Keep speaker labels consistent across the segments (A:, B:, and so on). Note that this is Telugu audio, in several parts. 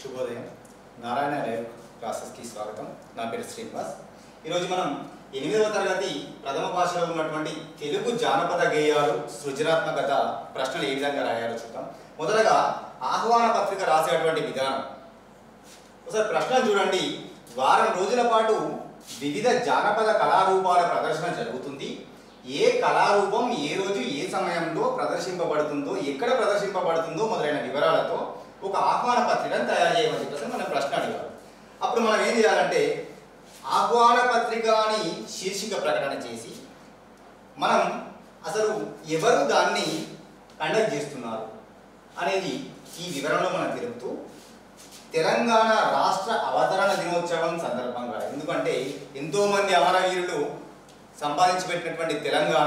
A: శుభోదయం నారాయణ లైవ్ క్లాసెస్కి స్వాగతం నా పేరు శ్రీనివాస్ ఈరోజు మనం ఎనిమిదవ తరగతి ప్రథమ భాషలో ఉన్నటువంటి తెలుగు జానపద గేయాలు సృజనాత్మకత ప్రశ్నలు ఏ విధంగా రాయాలో చూద్దాం మొదటగా ఆహ్వాన పత్రిక రాసేటువంటి విధానం ఒకసారి ప్రశ్న చూడండి వారం రోజుల పాటు వివిధ జానపద కళారూపాల ప్రదర్శన జరుగుతుంది ఏ కళారూపం ఏ రోజు ఏ సమయంలో ప్రదర్శింపబడుతుందో ఎక్కడ ప్రదర్శింపబడుతుందో మొదలైన వివరాలతో ఒక ఆహ్వాన పత్రికను తయారు చేయమని చెప్పేసి మనం ప్రశ్న అడిగారు అప్పుడు మనం ఏం చేయాలంటే ఆహ్వాన పత్రిక అని శీర్షిక ప్రకటన చేసి మనం అసలు ఎవరు దాన్ని కండక్ట్ చేస్తున్నారు అనేది ఈ వివరణలో మనం తెలుపుతూ తెలంగాణ రాష్ట్ర అవతరణ దినోత్సవం సందర్భంగా ఎందుకంటే ఎంతోమంది అమరవీరులు సంపాదించి పెట్టినటువంటి తెలంగాణ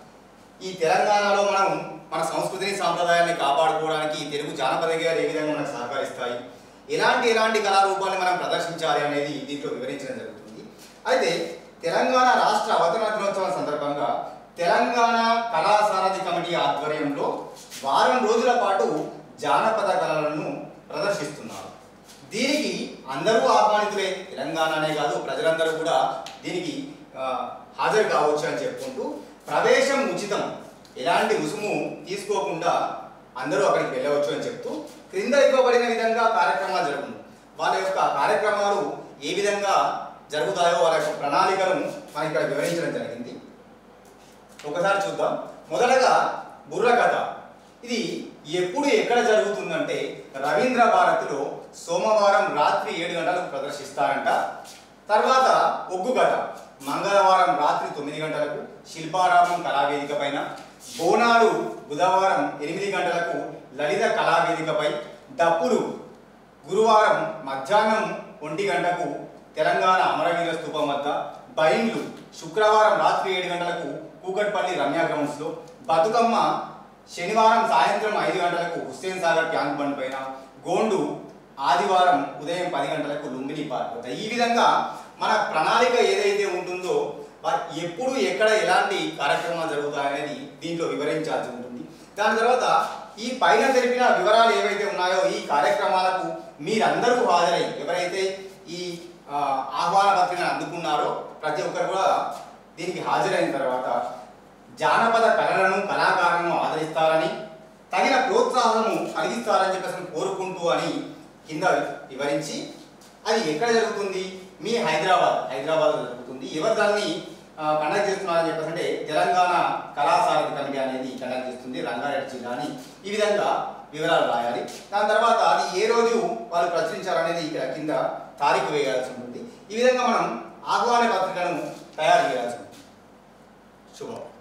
A: ఈ తెలంగాణలో మనం మన సంస్కృతిని సాంప్రదాయాన్ని కాపాడుకోవడానికి ఈ తెలుగు జానపద గేయాలు ఏ విధంగా మనకు సహకరిస్తాయి ఎలాంటి ఎలాంటి కళారూపాన్ని మనం ప్రదర్శించాలి అనేది దీంట్లో వివరించడం జరుగుతుంది అయితే తెలంగాణ రాష్ట్ర అవతరణ దినోత్సవం సందర్భంగా తెలంగాణ కళాసారథి కమిటీ ఆధ్వర్యంలో వారం రోజుల పాటు జానపద కళలను ప్రదర్శిస్తున్నారు దీనికి అందరూ ఆహ్వానితులే తెలంగాణనే కాదు ప్రజలందరూ కూడా దీనికి ఆ, హాజరు కావచ్చు అని చెప్పుకుంటూ ప్రవేశం ఉచితం ఎలాంటి రుసుము తీసుకోకుండా అందరూ అక్కడికి వెళ్ళవచ్చు అని చెప్తూ క్రింద ఇవ్వబడిన విధంగా కార్యక్రమాలు జరుగుతుంది వాళ్ళ యొక్క కార్యక్రమాలు ఏ విధంగా జరుగుతాయో వాళ్ళ యొక్క ప్రణాళికను మనం ఇక్కడ వివరించడం జరిగింది ఒకసారి చూద్దాం మొదటగా బుర్ర కథ ఇది ఎప్పుడు ఎక్కడ జరుగుతుందంటే రవీంద్ర భారతిలో సోమవారం రాత్రి ఏడు గంటలకు ప్రదర్శిస్తారంట తర్వాత ఒగ్గు కథ మంగళవారం రాత్రి తొమ్మిది గంటలకు శిల్పారామం కళావేదిక పైన బోనాలు బుధవారం ఎనిమిది గంటలకు లలిత కళావేదికపై డప్పులు గురువారం మధ్యాహ్నం ఒంటి గంటకు తెలంగాణ అమరవీర స్థూపం వద్ద బైండ్లు శుక్రవారం రాత్రి ఏడు గంటలకు కూకట్పల్లి రమ్య గ్రౌండ్స్లో బతుకమ్మ శనివారం సాయంత్రం ఐదు గంటలకు హుస్సేన్ సాగర్ ట్యాంక్ బండ్ పైన గోండు ఆదివారం ఉదయం పది గంటలకు లుంబిని పార్క్ వద్ద ఈ విధంగా మన ప్రణాళిక ఏదైతే ఉంటుందో వా- ఎప్పుడు ఎక్కడ ఎలాంటి కార్యక్రమాలు జరుగుతాయనేది దీంట్లో వివరించాల్సి ఉంటుంది దాని తర్వాత ఈ పైన తెలిపిన వివరాలు ఏవైతే ఉన్నాయో ఈ కార్యక్రమాలకు మీరందరూ హాజరై ఎవరైతే ఈ ఆ, ఆహ్వాన పత్రికను అందుకున్నారో ప్రతి ఒక్కరు కూడా దీనికి హాజరైన తర్వాత జానపద కళలను కళాకారులను ఆదరిస్తారని తగిన ప్రోత్సాహము కలిగిస్తారని చెప్పేసి కోరుకుంటూ అని కింద వివరించి అది ఎక్కడ జరుగుతుంది మీ హైదరాబాద్ హైదరాబాద్లో జరుగుతుంది ఎవరు దాన్ని కండక్ట్ చేస్తున్నారని చెప్పేసి అంటే తెలంగాణ కళాసారథి కమిటీ అనేది కండక్ట్ చేస్తుంది రంగారెడ్డి జిల్లా అని ఈ విధంగా వివరాలు రాయాలి దాని తర్వాత అది ఏ రోజు వాళ్ళు ప్రచురించారనేది ఇక్కడ కింద తారీఖు వేయాల్సి ఉంటుంది ఈ విధంగా మనం ఆహ్వాన పత్రికను తయారు చేయాల్సి ఉంటుంది శుభం